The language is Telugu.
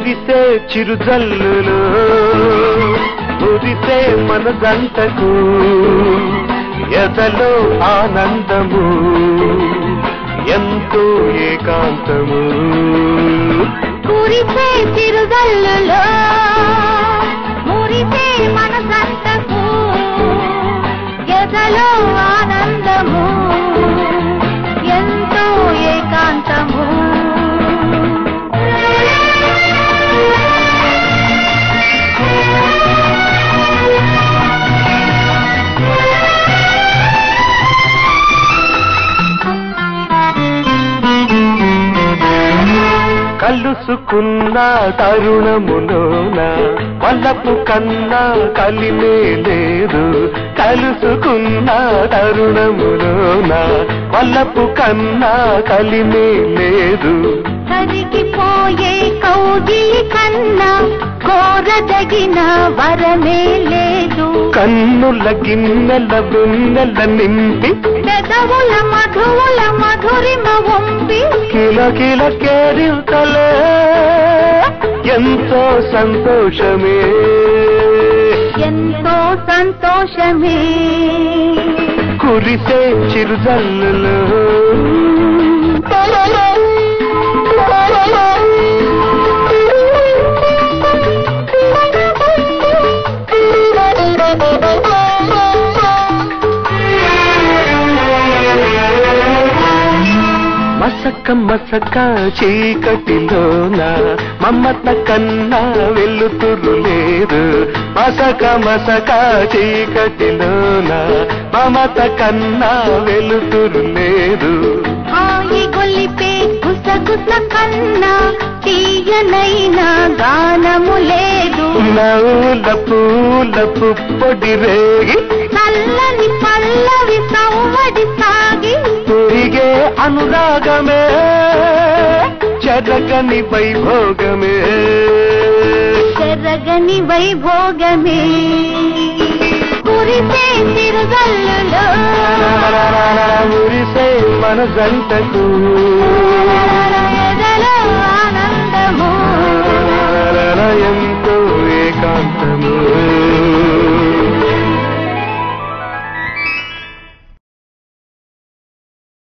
కురిసే చిరుజల్లులో కురిసే మన జంటకు ఎదలో ఆనందము ఎంతో ఏకాంతము కురిసే చిరుగల్లులో మురిసే మనసంతకు ఎదలో ఆనందము ఎంతో ఏకాంతము కలుసుకున్న తరుణములోన వల్లపు కన్నా కలిమే లేదు కలుసుకున్న తరుణములోన వల్లపు కన్నా కలిమే లేదు కరిగిపోయే కౌగిలి కన్నా కోరదగిన వరమే లేదు కన్నుల గిన్నెల వెన్నెల నింపి పెదవుల మధువుల మధురిమ వంపి కిల కిల కేరింతలే ఎంతో సంతోషమే ఎంతో సంతోషమే కురిసే చిరుజల్లులో మసక మసక చీకటిలోన మమ్మత కన్నా వెలుతురు లేదు మసక మసక చీకటిలోన మమత కన్నా వెలుతురు లేదు హాయి గొలిపే గుసగుస కన్నా తీయనైన గానము లేదు నవ్వుల పూల పుప్పొడి రేగి చల్లని పల్లవి సవ్వడి సాగి తిరిగే అనురాగమే చెరగని వైభోగమే చెరగని వైభోగమే కురిసే తిరుగల్లులో మురిసే మన జంటకు ఎదలో ఆనందము ఎంతో ఏకాంతము